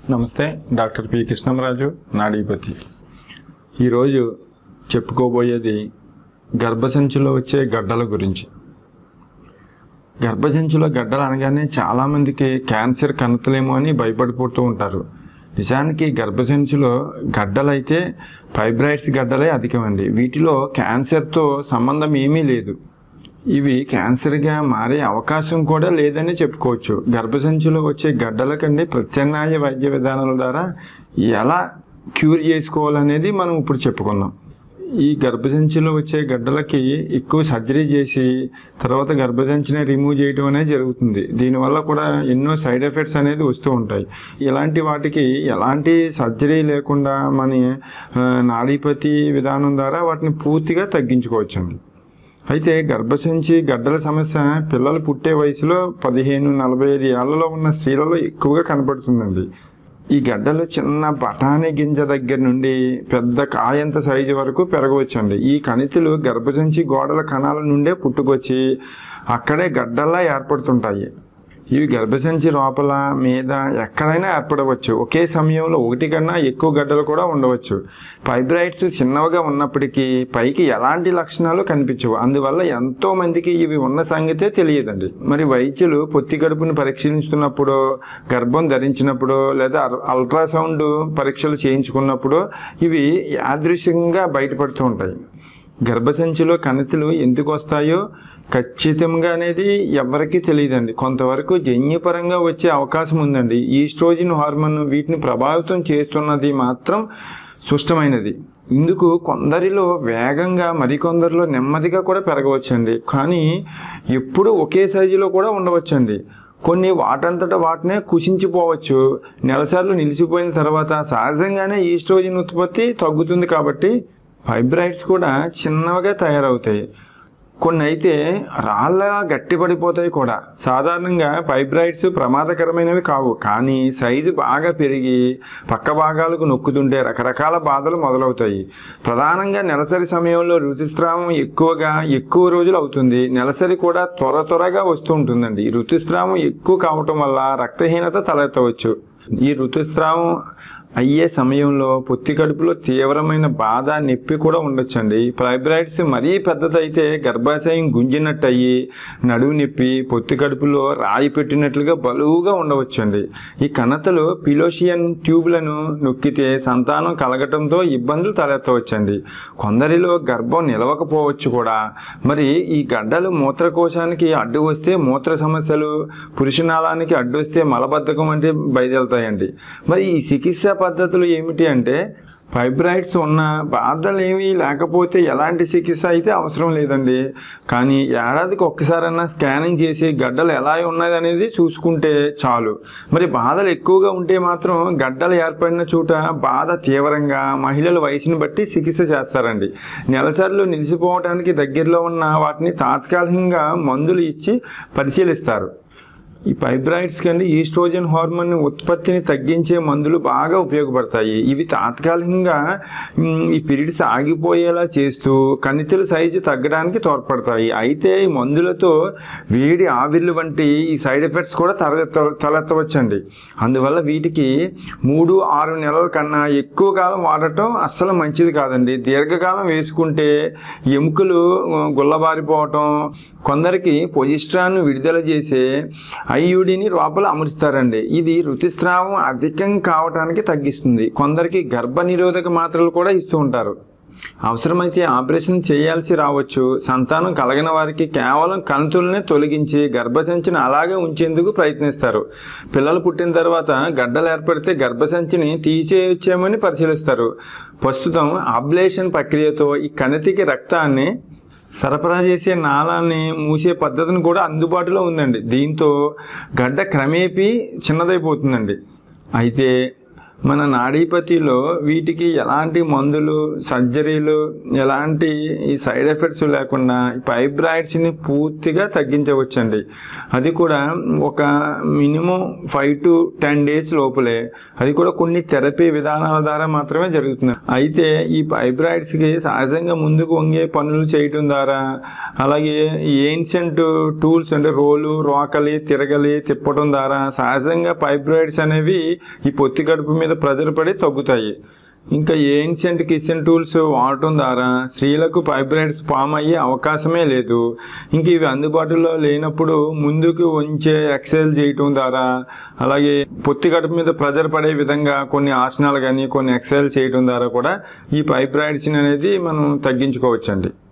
నమస్తే doctor P Krishnamraju నాడీపతి ఈరోజు చెప్పుకోబోయేది గర్భసంచిలో వచ్చే గడ్డల గురించి గర్భసంచిలో గడ్డలు అనగానే చాలామందికి క్యాన్సర్ కనతలేమో అని భయపడిపోతూ ఉంటారు నిజానికి గర్భసంచిలో గడ్డలైతే ఫైబ్రాయిడ్స్ గడ్డలే అధికమండి వీటిలో క్యాన్సర్తో సంబంధం ఏమీ లేదు ఇవి క్యాన్సర్గా మారే అవకాశం కూడా లేదని చెప్పుకోవచ్చు గర్భసంచిలో వచ్చే గడ్డల కంటే ప్రత్యామ్నాయ వైద్య విధానాల ద్వారా ఎలా క్యూర్ చేసుకోవాలనేది మనం ఇప్పుడు చెప్పుకుందాం ఈ గర్భసంచిలో వచ్చే గడ్డలకి ఎక్కువ సర్జరీ చేసి తర్వాత గర్భసంచిని రిమూవ్ చేయడం అనేది జరుగుతుంది దీనివల్ల కూడా ఎన్నో సైడ్ ఎఫెక్ట్స్ అనేది వస్తూ ఉంటాయి ఇలాంటి వాటికి ఎలాంటి సర్జరీ లేకుండా మన ఆ, నాడీపతి విధానం ద్వారా వాటిని పూర్తిగా తగ్గించుకోవచ్చండి అయితే గర్భసంచి గడ్డల సమస్య పిల్లలు పుట్టే వయసులో పదిహేను నలభై ఐదు ఏళ్లలో ఉన్న స్త్రీలలో ఎక్కువగా కనపడుతుందండి ఈ గడ్డలు చిన్న బఠానీ గింజ దగ్గర నుండి పెద్ద కాయంత సైజు వరకు పెరగవచ్చండి ఈ కణితులు గర్భసంచి గోడల కణాల నుండే పుట్టుకొచ్చి అక్కడే గడ్డల్లా ఏర్పడుతుంటాయి ఇవి గర్భసంచి లోపల మీద ఎక్కడైనా ఏర్పడవచ్చు ఒకే సమయంలో ఒకటి కన్నా ఎక్కువ గడ్డలు కూడా ఉండవచ్చు ఫైబ్రాయిడ్స్ చిన్నవిగా ఉన్నప్పటికీ పైకి ఎలాంటి లక్షణాలు కనిపించవు అందువల్ల ఎంతో మందికి ఇవి ఉన్న సంగతే తెలియదండి మరి వైద్యులు పొత్తి గడుపును పరీక్షిస్తున్నప్పుడు గర్భం ధరించినప్పుడు లేదా అల్- అల్ట్రాసౌండ్ పరీక్షలు చేయించుకున్నప్పుడు ఇవి యాదృశ్యంగా బయటపడుతూ ఉంటాయి గర్భసంచిలో కణితులు ఎందుకు వస్తాయో ఖచ్చితంగా అనేది ఎవరికీ తెలియదండి కొంతవరకు జన్యుపరంగా వచ్చే అవకాశం ఉందండి ఈస్ట్రోజిన్ హార్మోన్ వీటిని ప్రభావితం చేస్తున్నది మాత్రం సుష్టమైనది ఇందుకు కొందరిలో వేగంగా మరికొందరిలో నెమ్మదిగా కూడా పెరగవచ్చండి కానీ ఎప్పుడు ఒకే సైజులో కూడా ఉండవచ్చండి కొన్ని వాటంతట వాటినే కుషించిపోవచ్చు నెలసార్లు నిలిచిపోయిన తర్వాత సహజంగానే ఈస్ట్రోజిన్ ఉత్పత్తి తగ్గుతుంది కాబట్టి ఫైబ్రాయిడ్స్ కూడా చిన్నగా తయారవుతాయి కొన్ని అయితే రాళ్ళగా గట్టిపడిపోతాయి కూడా సాధారణంగా ఫైబ్రాయిడ్స్ ప్రమాదకరమైనవి కావు కానీ సైజు బాగా పెరిగి పక్క భాగాలకు నొక్కుతుంటే రకరకాల బాధలు మొదలవుతాయి ప్రధానంగా నెలసరి సమయంలో ఋతుస్రావం ఎక్కువగా ఎక్కువ రోజులు అవుతుంది నెలసరి కూడా త్వర త్వరగా వస్తూ ఉంటుందండి ఈ ఋతుస్రావం ఎక్కువ కావటం వల్ల రక్తహీనత తలెత్తవచ్చు ఈ ఋతుస్రావం అయ్యే సమయంలో పొత్తి కడుపులో తీవ్రమైన బాధ నొప్పి కూడా ఉండొచ్చండి ఫైబ్రాయిడ్స్ మరీ పెద్దదైతే గర్భాశయం గుంజినట్టు అయ్యి నడువు నొప్పి పొత్తి కడుపులో రాయి పెట్టినట్లుగా బలువుగా ఉండవచ్చండి ఈ కణతలు పిలోషియన్ ట్యూబ్లను నొక్కితే సంతానం కలగటంతో ఇబ్బందులు తలెత్తవచ్చండి కొందరిలో గర్భం నిలవకపోవచ్చు కూడా మరి ఈ గడ్డలు మూత్రకోశానికి అడ్డు వస్తే మూత్ర సమస్యలు పురుషనాళానికి అడ్డు వస్తే మలబద్ధకం అంటే బయలుదేరుతాయండి మరి ఈ చికిత్సా పద్ధతులు ఏమిటి అంటే ఫైబ్రాయిడ్స్ ఉన్న బాధలు ఏమీ లేకపోతే ఎలాంటి చికిత్స అయితే అవసరం లేదండి కానీ ఏడాదికి ఒక్కసారన్నా స్కానింగ్ చేసి గడ్డలు ఎలా ఉన్నాయి అనేది చూసుకుంటే చాలు మరి బాధలు ఎక్కువగా ఉంటే మాత్రం గడ్డలు ఏర్పడిన చోట బాధ తీవ్రంగా మహిళల వయసుని బట్టి చికిత్స చేస్తారండి నెలసరిలో నిలిచిపోవడానికి దగ్గరలో ఉన్న వాటిని తాత్కాలికంగా మందులు ఇచ్చి పరిశీలిస్తారు ఈ ఫైబ్రాయిడ్స్ కంటే ఈస్ట్రోజన్ హార్మోన్ ఉత్పత్తిని తగ్గించే మందులు బాగా ఉపయోగపడతాయి ఇవి తాత్కాలికంగా మ్, ఈ పీరియడ్స్ ఆగిపోయేలా చేస్తూ కణితుల సైజు తగ్గడానికి తోడ్పడతాయి అయితే ఈ మందులతో వేడి ఆవిర్లు వంటి ఈ సైడ్ ఎఫెక్ట్స్ కూడా తలెత్త తలెత్తవచ్చండి అందువల్ల వీటికి మూడు ఆరు నెలల కన్నా ఎక్కువ కాలం వాడటం అస్సలు మంచిది కాదండి దీర్ఘకాలం వేసుకుంటే ఎముకలు ఆ, గుల్లబారిపోవటం కొందరికి పొజిస్ట్రాన్ విడుదల చేసే ఐయుడిని లోపల అమరుస్తారండి ఇది ఋతుస్రావం అధికం కావటానికి తగ్గిస్తుంది కొందరికి గర్భ నిరోధక మాత్రలు కూడా ఇస్తూ ఉంటారు అవసరమైతే ఆపరేషన్ చేయాల్సి రావచ్చు సంతానం కలగని వారికి కేవలం కణుతులనే తొలగించి గర్భసంచిని అలాగే ఉంచేందుకు ప్రయత్నిస్తారు పిల్లలు పుట్టిన తర్వాత గడ్డలు ఏర్పడితే గర్భసంచిని తీసేయచ్చేమని పరిశీలిస్తారు ప్రస్తుతం అబ్లేషన్ ప్రక్రియతో ఈ కణితికి రక్తాన్ని సరఫరా చేసే నాళాన్ని మూసే పద్ధతిని కూడా అందుబాటులో ఉందండి దీంతో గడ్డ క్రమేపీ చిన్నదైపోతుందండి అయితే మన నాడీపతిలో వీటికి ఎలాంటి మందులు సర్జరీలు ఎలాంటి ఈ సైడ్ ఎఫెక్ట్స్ లేకుండా ఫైబ్రాయిడ్స్ని పూర్తిగా తగ్గించవచ్చండి అది కూడా ఒక minimum five to ten days లోపలే అది కూడా కొన్ని థెరపీ విధానాల ద్వారా మాత్రమే జరుగుతుంది అయితే ఈ ఫైబ్రాయిడ్స్కి సహజంగా ముందుకు వంగే పనులు చేయటం ద్వారా అలాగే ఏన్షియంట్ టూల్స్ అంటే రోలు రోకలి తిరగలి తిప్పడం ద్వారా సహజంగా ఫైబ్రాయిడ్స్ అనేవి ఈ పొత్తి కడుపు మీద ప్రెజర్ పడి తగ్గుతాయి ఇంకా ఏన్షియంట్ కిచెన్ టూల్స్ వాడటం ద్వారా స్త్రీలకు ఫైబ్రాయిడ్స్ ఫామ్ అయ్యే అవకాశమే లేదు ఇంక ఇవి అందుబాటులో లేనప్పుడు ముందుకు ఉంచే ఎక్సర్సైజ్ చేయటం ద్వారా అలాగే పొత్తి కడుపు మీద ప్రెజర్ పడే విధంగా కొన్ని ఆసనాలు కానీ కొన్ని ఎక్సర్సైజ్ చేయటం ద్వారా కూడా ఈ ఫైబ్రాయిడ్స్ అనేది మనం తగ్గించుకోవచ్చండి